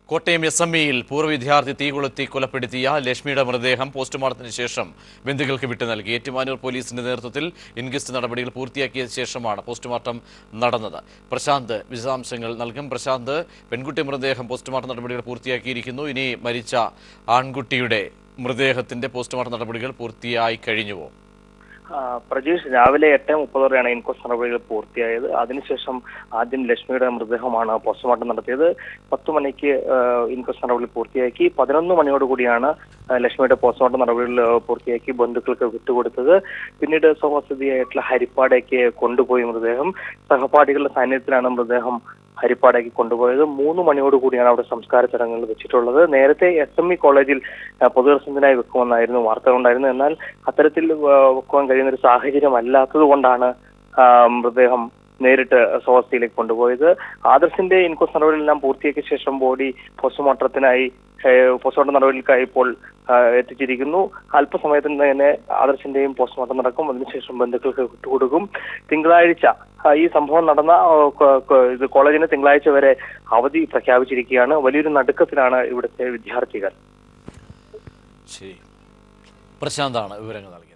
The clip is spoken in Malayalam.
കോട്ടയം എസ് എം ഇയിൽ പൂർവ്വ വിദ്യാർത്ഥി തീ കൊളുത്തി കൊലപ്പെടുത്തിയ ലക്ഷ്മിയുടെ മൃതദേഹം പോസ്റ്റ്മോർട്ടത്തിന് ശേഷം ബന്ധുക്കൾക്ക് വിട്ടു നൽകി ഏറ്റുമാനൂർ പോലീസിന്റെ നേതൃത്വത്തിൽ ഇൻക്വസ്റ്റ് നടപടികൾ പൂർത്തിയാക്കിയ ശേഷമാണ് പോസ്റ്റ്മോർട്ടം നടന്നത് പ്രശാന്ത് വിശദാംശങ്ങൾ നൽകും പ്രശാന്ത് പെൺകുട്ടി മൃതദേഹം പോസ്റ്റ്മോർട്ടം നടപടികൾ പൂർത്തിയാക്കിയിരിക്കുന്നു ഇനി മരിച്ച ആൺകുട്ടിയുടെ മൃതദേഹത്തിന്റെ പോസ്റ്റ്മോർട്ടം നടപടികൾ പൂർത്തിയായി കഴിഞ്ഞുവോ ആ, പ്രജീഷ് രാവിലെ എട്ട് മുപ്പതോടെയാണ് ഇൻക്വസ്റ്റ് നടപടികൾ പൂർത്തിയായത് അതിനുശേഷം ആദ്യം ലക്ഷ്മിയുടെ മൃതദേഹമാണ് പോസ്റ്റ്മോർട്ടം നടത്തിയത് പത്ത് മണിക്ക് ആ, ഇൻക്വസ്റ്റ് നടപടികൾ പൂർത്തിയാക്കി പതിനൊന്ന് മണിയോടുകൂടിയാണ് ആ, ലക്ഷ്മിയുടെ പോസ്റ്റ്മോർട്ടം നടപടികൾ ആ, പൂർത്തിയാക്കി ബന്ധുക്കൾക്ക് വിട്ടുകൊടുത്തത് പിന്നീട് സ്വവസതിയായിട്ടുള്ള ഹരിപ്പാടേക്ക് കൊണ്ടുപോയി മൃതദേഹം സഹപാഠികളുടെ സാന്നിധ്യത്തിലാണ് മൃതദേഹം ഹരിപ്പാടേക്ക് കൊണ്ടുപോയത് മൂന്ന് മണിയോടുകൂടിയാണ് അവിടെ സംസ്കാര ചടങ്ങുകൾ വെച്ചിട്ടുള്ളത് നേരത്തെ എസ് എം ഇ കോളേജിൽ ആ, പൊതുദർശനത്തിനായി വെക്കുമെന്നായിരുന്നു വാർത്തകളുണ്ടായിരുന്നത് എന്നാൽ അത്തരത്തിൽ ആ, വെക്കുവാൻ കഴിയുന്ന ഒരു സാഹചര്യം അല്ലാത്തത് കൊണ്ടാണ് ആ, മൃതദേഹം നേരിട്ട് സ്വവസ്ഥയിലേക്ക് കൊണ്ടുപോയത് ആദർശിന്റെ ഇൻക്വസ്റ്റ് നടപടികളെല്ലാം പൂർത്തിയാക്കിയ ശേഷം ബോഡി പോസ്റ്റ്മോർട്ടത്തിനായി ഏഹ്, പോസ്റ്റ്മോർട്ടം നടപടികൾക്കായി ഇപ്പോൾ ആ, എത്തിച്ചിരിക്കുന്നു അല്പസമയത്തിന് തന്നെ ആദർശിന്റെയും പോസ്റ്റ്മോർട്ടം നടക്കും അതിനുശേഷം ബന്ധുക്കൾക്ക് വിട്ടുകൊടുക്കും തിങ്കളാഴ്ച ആ, ഈ സംഭവം നടന്ന ആ, കൊ- കൊ- ഇത് കോളേജിന് തിങ്കളാഴ്ച വരെ അവധി പ്രഖ്യാപിച്ചിരിക്കുകയാണ് വലിയൊരു നടുക്കത്തിലാണ് ഇവിടുത്തെ വിദ്യാർത്ഥികൾ ശരി പ്രശാന്താണ് വിവരങ്ങൾ നൽകി